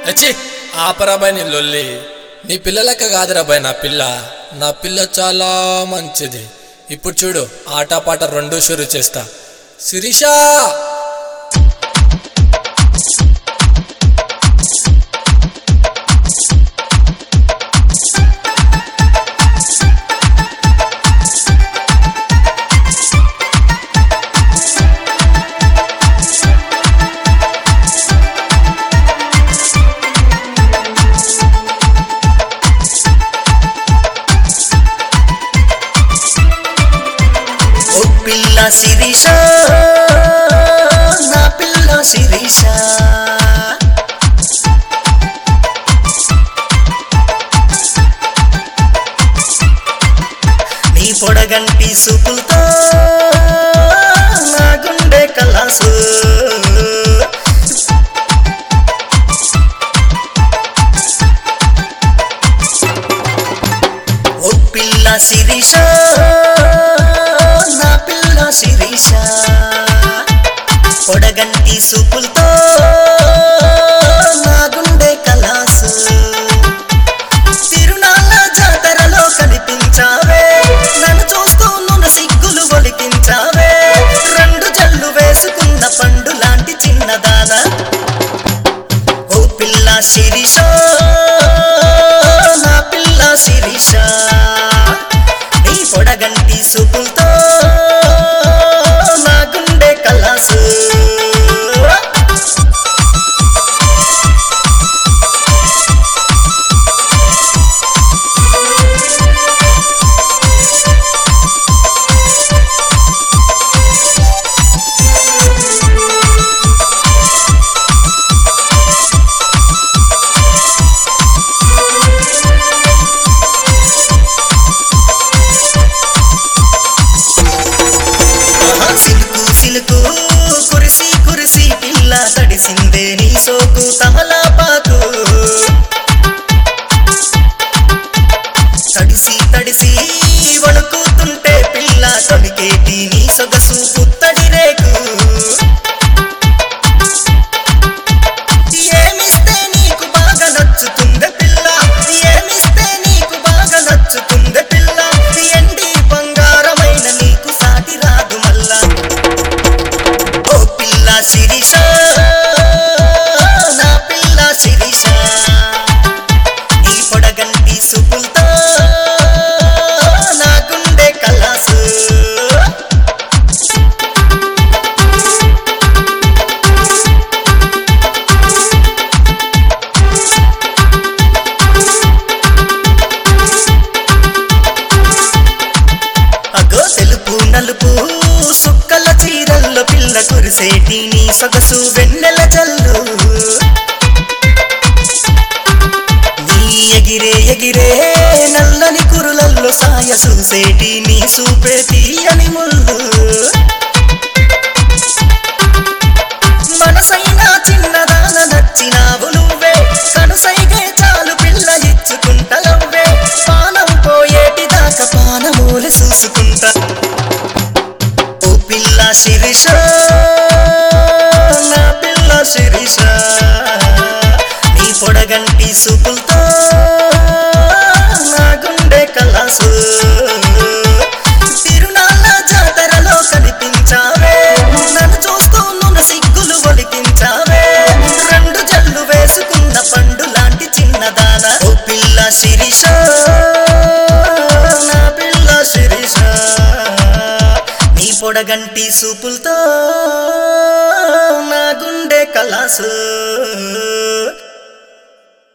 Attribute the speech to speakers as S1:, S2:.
S1: అచ్చి ఆపరాబాయ్ నీ లొల్లి నీ పిల్లలక్క కాదురాబాయ్ నా పిల్ల నా పిల్ల చాలా మంచిది ఇప్పుడు చూడు ఆటపాట రెండు షురు చేస్తా శిరీష
S2: ఓ పిల్ల శిరీష నా పిల్ల శిరీష నీ పొడగంటి సుపులతో నా గుండె కలాసు ఓ పిల్ల శిరీష నా పిల్ల శిరీష పొడగంటి సూపులతో నా గుండె కలాసు తిరునాళ్ళ జాతరలో కనిపించావే నన్ను చూస్తూ నున్న సిగ్గులు ఒలికించావే రెండు జల్లు వేసుకున్న పండు లాంటి చిన్నదాన ఓ పిల్ల శిరీష నా పిల్ల శిరీష నీ పొడగంటి సూపులతో నా గుండె కలాసు ఆహా, సిలుకు సిలుకు కురిసి కురిసి పిల్ల తడిసిందే నీ సోకు తమలాపాకు తడిసి తడిసి వణుకుతుంటే పిల్ల తొలికేటి నీ సొగసు పుత్తడి రేకు ఏమిస్తే నీకు బాగా నచ్చుతుందే పిల్ల ఏమిస్తే నీకు బాగా నచ్చుతుందే పిల్ల ఎండి బంగారమైన నీకు సాటి రాదు మల్లా ఓ పిల్ల శిరీష నా పిల్ల శిరీష నీ పొడగంటి సుపులతో నా గుండె కలాసు అగో తెలుపు నలుపు సుక్కల చీరల్లో పిల్ల కురిసేటి నీ సొగసు వెన్నెల జల్లు నీ ఎగిరే ఎగిరే నల్లని కురులల్లో సాయ చూసేటి నీ సూపే తీయని ముళ్ళు మనసైన చిన్నదాన నచ్చినావు నువ్వే కనుసైగే చాలు పిల్ల ఇచ్చుకుంటలవ్వే పానం పోయేటి దాకా పానమూలి చూసుకుంటా ఓ పిల్ల శిరీష నా పిల్ల శిరీష నీ పొడగంటి సూపులతో నా గుండె కలాసు తిరునాళ్ళ జాతరలో కనిపించావే నన్ను చూస్తూ నున్న సిగ్గులు ఒలికించావే రెండు జల్లు వేసుకున్న పండు లాంటి చిన్నదాన ఓ పిల్ల శిరీష నా పిల్ల శిరీష నీ పొడగంటి సూపులతో నా గుండె కలాసు